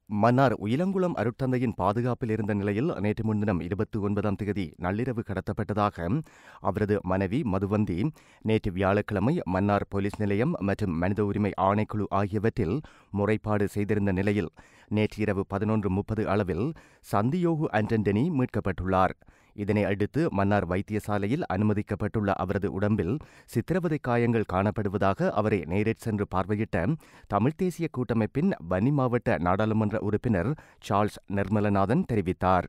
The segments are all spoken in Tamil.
மன்னார் உயிலங்குளம் அருட்தந்தையின் பாதுகாப்பில் இருந்த நிலையில் நேற்று முன்தினம் இருபத்தி ஒன்பதாம் தேதி நள்ளிரவு கடத்தப்பட்டதாக அவரது மனைவி மதுவந்தி நேற்று வியாழக்கிழமை மன்னார் போலீஸ் நிலையம் மற்றும் மனித உரிமை ஆணைக்குழு ஆகியவற்றில் முறைப்பாடு செய்திருந்த நிலையில் நேற்று இரவு பதினொன்று முப்பது அளவில் சந்தியோகு அண்டன்டனி மீட்கப்பட்டுள்ளார் இதனை அடுத்து மன்னார் வைத்தியசாலையில் அனுமதிக்கப்பட்டுள்ள அவரது உடம்பில் சித்திரவதை காயங்கள் காணப்படுவதாக அவரை நேரில் சென்று பார்வையிட்ட தமிழ்த் தேசிய கூட்டமைப்பின் வன்னி மாவட்ட நாடாளுமன்ற உறுப்பினர் சார்ல்ஸ் நிர்மலநாதன் தெரிவித்தார்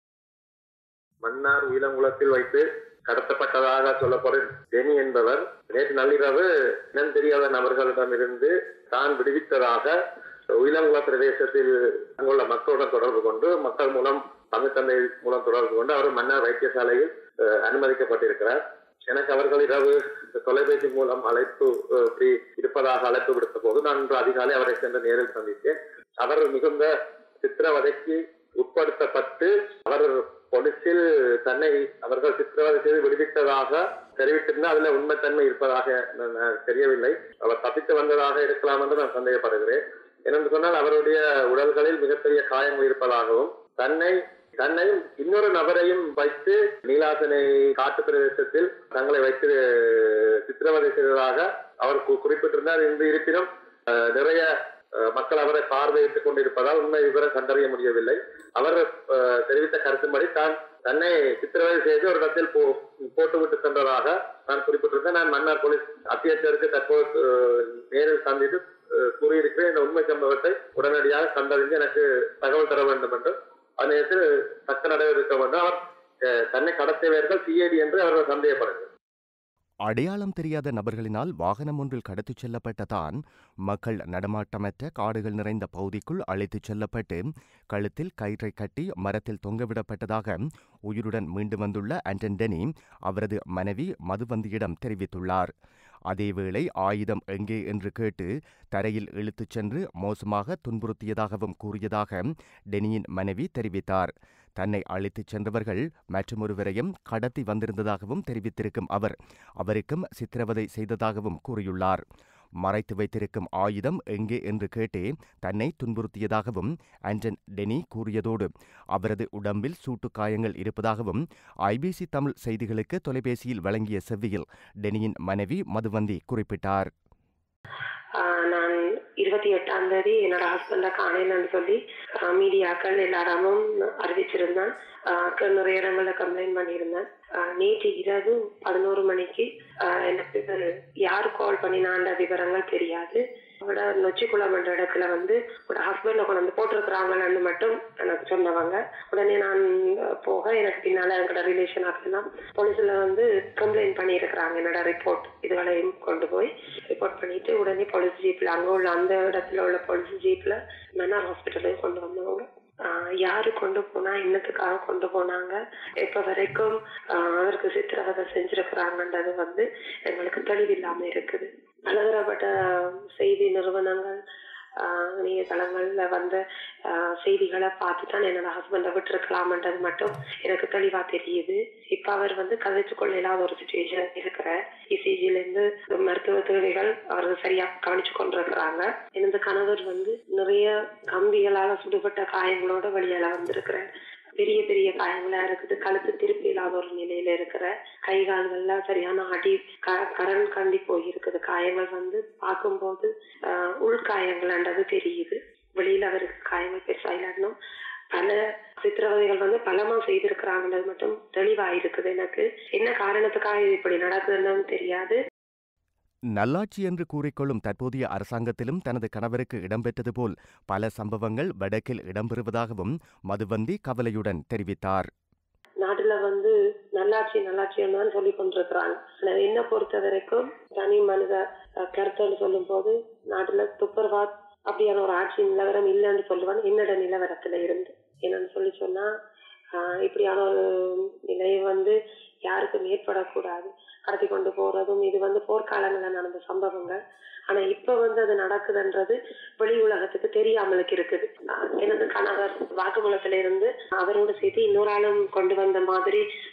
மன்னார் உயிலங்குளத்தில் வைத்து கடத்தப்பட்டதாக சொல்லப்படும் டெனி என்பவர் நேற்று நள்ளிரவு இனம் தெரியாத நபர்களிடமிருந்து தான் விடுவித்ததாக உயிலங்குள பிரதேசத்தில் அங்குள்ள மக்களுடன் தொடர்பு கொண்டு மக்கள் மூலம் தமிழ் தந்தை மூலம் தொடர்பு கொண்டு அவர் மன்னார் வைத்தியசாலையில் அஹ், அனுமதிக்கப்பட்டிருக்கிறார் எனக்கு அவர்கள் இரவு தொலைபேசி மூலம் அழைப்பு அஹ், இப்படி இருப்பதாக அழைப்பு விடுத்த போது நான் இன்று அதிகாலை அவரை சென்று நேரில் சந்தித்தேன் அவர் மிகுந்த சித்திரவதைக்கு உட்படுத்தப்பட்டு அவர் பொலிஸில் தன்னை அவர்கள் சித்திரவதை செய்து விடுவித்ததாக தெரிவித்திருந்தால் அதுல உண்மைத்தன்மை இருப்பதாக நான் நான் தெரியவில்லை அவர் தப்பித்து வந்ததாக இருக்கலாம் என்று நான் சந்தேகப்படுகிறேன் ஏனென்று சொன்னால் அவருடைய உடல்களில் மிகப்பெரிய காயங்கள் இருப்பதாகவும் தன்னை தன்னையும் இன்னொரு நபரையும் வைத்து நீலாசனை காட்டு பிரதேசத்தில் தங்களை வைத்து சித்திரவதை செய்ததாக அவர் கு- குறிப்பிட்டிருந்தார் இன்று இருப்பினும் அஹ், நிறைய அஹ், மக்கள் அவரை பார்வையிட்டுக் கொண்டிருப்பதால் உண்மை விவரம் கண்டறிய முடியவில்லை அவர் அஹ், தெரிவித்த கருத்தின்படி தான் தன்னை சித்திரவதை செய்து ஒரு இடத்தில் போ- போட்டுவிட்டு சென்றதாக நான் குறிப்பிட்டிருந்தேன் நான் மன்னார் போலீஸ் அத்தியட்சருக்கு தற்போது அஹ், நேரில் சந்தித்து அஹ், கூறியிருக்கிறேன் இந்த உண்மை சம்பவத்தை உடனடியாக கண்டறிந்து எனக்கு தகவல் தர வேண்டும் என்று அந்நேரத்தில் தக்க நடவடிக்கை வேண்டும் அவர் அஹ், தன்னை கடத்தியவர்கள் சிஐடி என்று அவர்கள் சந்தேகப்படுகிறார் அடையாளம் தெரியாத நபர்களினால் வாகனம் ஒன்றில் கடத்திச் செல்லப்பட்ட தான் மக்கள் நடமாட்டமற்ற காடுகள் நிறைந்த பகுதிக்குள் அழைத்துச் செல்லப்பட்டு கழுத்தில் கயிற்றை கட்டி மரத்தில் தொங்கவிடப்பட்டதாக உயிருடன் மீண்டு வந்துள்ள ஆண்டன்டனி அவரது மனைவி மதுவந்தியிடம் தெரிவித்துள்ளார் அதேவேளை ஆயுதம் எங்கே என்று கேட்டு தரையில் இழுத்துச் சென்று மோசமாக துன்புறுத்தியதாகவும் கூறியதாக டெனியின் மனைவி தெரிவித்தார் தன்னை அழைத்துச் சென்றவர்கள் மற்றொருவரையும் கடத்தி வந்திருந்ததாகவும் தெரிவித்திருக்கும் அவர் அவருக்கும் சித்திரவதை செய்ததாகவும் கூறியுள்ளார் மறைத்து வைத்திருக்கும் ஆயுதம் எங்கே என்று கேட்டே தன்னை துன்புறுத்தியதாகவும் ஆண்டன் டெனி கூறியதோடு அவரது உடம்பில் சூட்டுக்காயங்கள் இருப்பதாகவும் ஐபிசி தமிழ் செய்திகளுக்கு தொலைபேசியில் வழங்கிய செவ்வியில் டெனியின் மனைவி மதுவந்தி குறிப்பிட்டார் ஆஹ் நான் இருபத்தி எட்டாம் தேதி என்னோட ஹஸ்பண்ட காணையிலன்னு சொல்லி ஆஹ் மீடியாக்கள் எல்லாரமும் அறிவிச்சிருந்தேன் ஆஹ் நிறைய இடங்கள்ல கம்ப்ளைண்ட் பண்ணியிருந்தேன் ஆஹ் நேற்று இரவு பதினோரு மணிக்கு ஆஹ் எனக்கு யார் கால் பண்ணினான்ற விவரங்கள் தெரியாது அவட நொச்சிக்குளம் என்ற இடத்துல வந்து ஒரு ஹஸ்பண்ட கொண்டு வந்து போட்டிருக்கிறாங்கன்னு மட்டும் எனக்கு சொன்னவங்க உடனே நான் போக எனக்கு பின்னால எங்களோட ரிலேஷன் ஆக்கலாம் போலீஸ்ல வந்து கம்ப்ளைண்ட் பண்ணியிருக்கிறாங்க என்னோட ரிப்போர்ட் இதுகளையும் கொண்டு போய் ரிப்போர்ட் பண்ணிட்டு உடனே போலீஸ் ஜீப்ல அங்க உள்ள அந்த இடத்துல உள்ள போலீஸ் ஜீப்ல மன்னார் ஹாஸ்பிட்டலையும் கொண்டு வந்தவங்க ஆஹ் யாரு கொண்டு போனா இன்னத்துக்காக கொண்டு போனாங்க இப்ப வரைக்கும் ஆஹ் அதற்கு சித்திரவதை செஞ்சிருக்கிறாங்கன்றது வந்து எங்களுக்கு தெளிவில்லாம இருக்குது பலதரப்பட்ட செய்தி நிறுவனங்கள் ஆஹ் இணையதளங்கள்ல வந்த ஆஹ் செய்திகளை பார்த்து தான் என்னோட ஹஸ்பண்டை விட்டுருக்கலாம்ன்றது மட்டும் எனக்கு தெளிவா தெரியுது இப்ப அவர் வந்து கதைச்சு கொள்ள இல்லாத ஒரு சுச்சுவேஷன் இருக்கிற இசிஜில இருந்து மருத்துவ தேவைகள் அவர் சரியா கவனிச்சு கொண்டிருக்கிறாங்க எனது கணவர் வந்து நிறைய கம்பிகளால சுடுபட்ட காயங்களோட வெளியால வந்திருக்கிறேன் பெரிய பெரிய காயங்களா இருக்குது கழுத்து திருப்பி இல்லாத ஒரு நிலையில இருக்கிற கை கால்கள்ல சரியான அடி க- கரண் கண்டி போயிருக்குது காயங்கள் வந்து பார்க்கும்போது ஆஹ் உள்காயங்கள்ன்றது தெரியுது வெளியில அவருக்கு காயங்கள் பெருசா இல்லாட்டினும் பல சித்திரவதைகள் வந்து பலமா செய்திருக்கிறாங்கன்றது மட்டும் தெளிவா இருக்குது எனக்கு என்ன காரணத்துக்காக இது இப்படி நடக்குதுன்னு தெரியாது நல்லாட்சி என்று கூறிக்கொள்ளும் தற்போதைய அரசாங்கத்திலும் தனது கணவருக்கு இடம்பெற்றது போல் பல சம்பவங்கள் வடக்கில் இடம்பெறுவதாகவும் மதுவந்தி கவலையுடன் தெரிவித்தார் நாட்டுல வந்து நல்லாட்சி நல்லாட்சின்னு தான் சொல்லி கொண்டிருக்கிறாங்க ஆனா என்ன பொறுத்த வரைக்கும் தனி மனித அஹ், கருத்துன்னு சொல்லும் போது நாட்டுல துப்பர்வாத் அப்படியான ஒரு ஆட்சி நிலவரம் இல்லைன்னு சொல்லுவாங்க என்னோட நிலவரத்துல இருந்து என்னன்னு சொல்லி சொன்னா ஆஹ், இப்படியான ஒரு நிலை வந்து யாருக்கும் ஏற்படக்கூடாது கடத்தி கொண்டு போறதும் இது வந்து போர்க்காலங்கள்ல நடந்த சம்பவங்கள் ஆனா இப்ப வந்து அது நடக்குதுன்றது வெளி உலகத்துக்கு தெரியாமலுக்கு இருக்குது ஆஹ் எனது கணவர் வாக்குமூலத்துல இருந்து அவரோட சேர்த்து இன்னொரு ஆளும் கொண்டு வந்த மாதிரி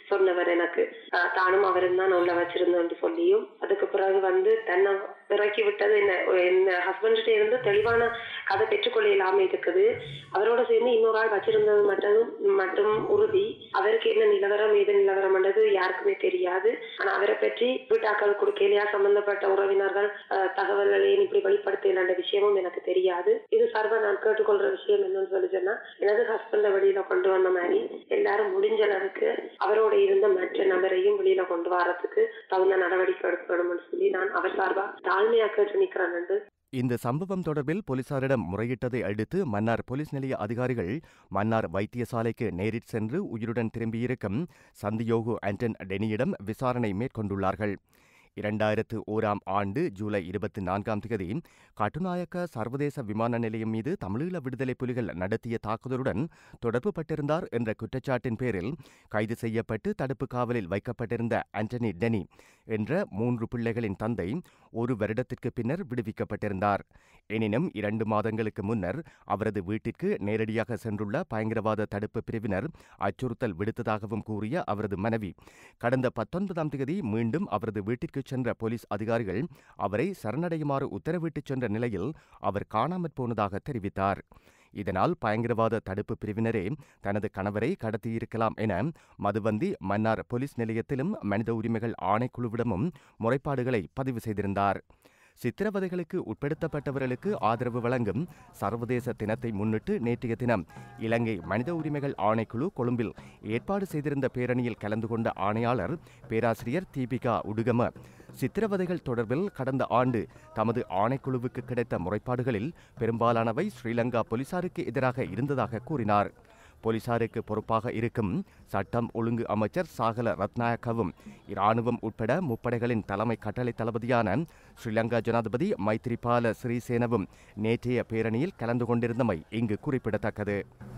சொன்னவர் எனக்கு ஆஹ் தானும் அவரும் தான் உள்ள வச்சிருந்தோம் சொல்லியும் அதுக்கு பிறகு வந்து தன்னை இறக்கி விட்டது என்ன என் ஹஸ்பண்ட்கிட்ட இருந்து தெளிவான கதை பெற்றுக்கொள்ள இல்லாம இருக்குது அவரோட சேர்ந்து இன்னொரு ஆள் வச்சிருந்தது மட்டும் மட்டும் உறுதி அவருக்கு என்ன நிலவரம் ஏது நிலவரம்ன்றது யாருக்குமே தெரியாது ஆனா அவரை பற்றி வீட்டாக்கள் கொடுக்கலையா சம்பந்தப்பட்ட உறவினர்கள் ஆஹ், தகவல்களை ஏன் இப்படி வெளிப்படுத்தல என்ற விஷயமும் எனக்கு தெரியாது இது சர்வ நான் கேட்டுக்கொள்ற விஷயம் என்னன்னு சொல்லி சொன்னா எனது ஹஸ்பண்ட வெளியில கொண்டு வந்த மாதிரி எல்லாரும் முடிஞ்ச அளவுக்கு அவரோட இருந்த மற்ற நபரையும் வெளியில கொண்டு வரதுக்கு தகுந்த நடவடிக்கை எடுக்கணும்னு சொல்லி நான் அவர் சார்பா தாழ்மையா கேட்டு நிக்கிறேன் என்று இந்த சம்பவம் தொடர்பில் போலீசாரிடம் முறையிட்டதை அடுத்து மன்னார் போலீஸ் நிலைய அதிகாரிகள் மன்னார் வைத்தியசாலைக்கு நேரிற் சென்று உயிருடன் திரும்பியிருக்கும் சந்தியோகு ஆண்டன் டெனியிடம் விசாரணை மேற்கொண்டுள்ளார்கள் இரண்டாயிரத்து ஓராம் ஆண்டு ஜூலை இருபத்தி நான்காம் தேதி கட்டுநாயக்க சர்வதேச விமான நிலையம் மீது தமிழீழ விடுதலை புலிகள் நடத்திய தாக்குதலுடன் தொடர்பு பட்டிருந்தார் என்ற குற்றச்சாட்டின் பேரில் கைது செய்யப்பட்டு தடுப்பு காவலில் வைக்கப்பட்டிருந்த ஆண்டனி டெனி என்ற மூன்று பிள்ளைகளின் தந்தை ஒரு வருடத்திற்கு பின்னர் விடுவிக்கப்பட்டிருந்தார் எனினும் இரண்டு மாதங்களுக்கு முன்னர் அவரது வீட்டிற்கு நேரடியாக சென்றுள்ள பயங்கரவாத தடுப்பு பிரிவினர் அச்சுறுத்தல் விடுத்ததாகவும் கூறிய அவரது மனைவி கடந்த பத்தொன்பதாம் தேதி மீண்டும் அவரது வீட்டிற்கு சென்ற போலீஸ் அதிகாரிகள் அவரை சரணடையுமாறு உத்தரவிட்டுச் சென்ற நிலையில் அவர் காணாமற் போனதாக தெரிவித்தார் இதனால் பயங்கரவாத தடுப்பு பிரிவினரே தனது கணவரை கடத்தியிருக்கலாம் என மதுவந்தி மன்னார் போலீஸ் நிலையத்திலும் மனித உரிமைகள் ஆணைக்குழுவிடமும் முறைப்பாடுகளை பதிவு செய்திருந்தார் சித்திரவதைகளுக்கு உட்படுத்தப்பட்டவர்களுக்கு ஆதரவு வழங்கும் சர்வதேச தினத்தை முன்னிட்டு நேற்றைய தினம் இலங்கை மனித உரிமைகள் ஆணைக்குழு கொழும்பில் ஏற்பாடு செய்திருந்த பேரணியில் கலந்து கொண்ட ஆணையாளர் பேராசிரியர் தீபிகா உடுகம சித்திரவதைகள் தொடர்பில் கடந்த ஆண்டு தமது ஆணைக்குழுவுக்கு கிடைத்த முறைப்பாடுகளில் பெரும்பாலானவை ஸ்ரீலங்கா போலீசாருக்கு எதிராக இருந்ததாக கூறினார் போலீசாருக்கு பொறுப்பாக இருக்கும் சட்டம் ஒழுங்கு அமைச்சர் சாகல ரத்நாயக்கவும் இராணுவம் உட்பட முப்படைகளின் தலைமை கட்டளை தளபதியான ஸ்ரீலங்கா ஜனாதிபதி மைத்ரிபால சிறிசேனவும் நேற்றைய பேரணியில் கலந்து கொண்டிருந்தமை இங்கு குறிப்பிடத்தக்கது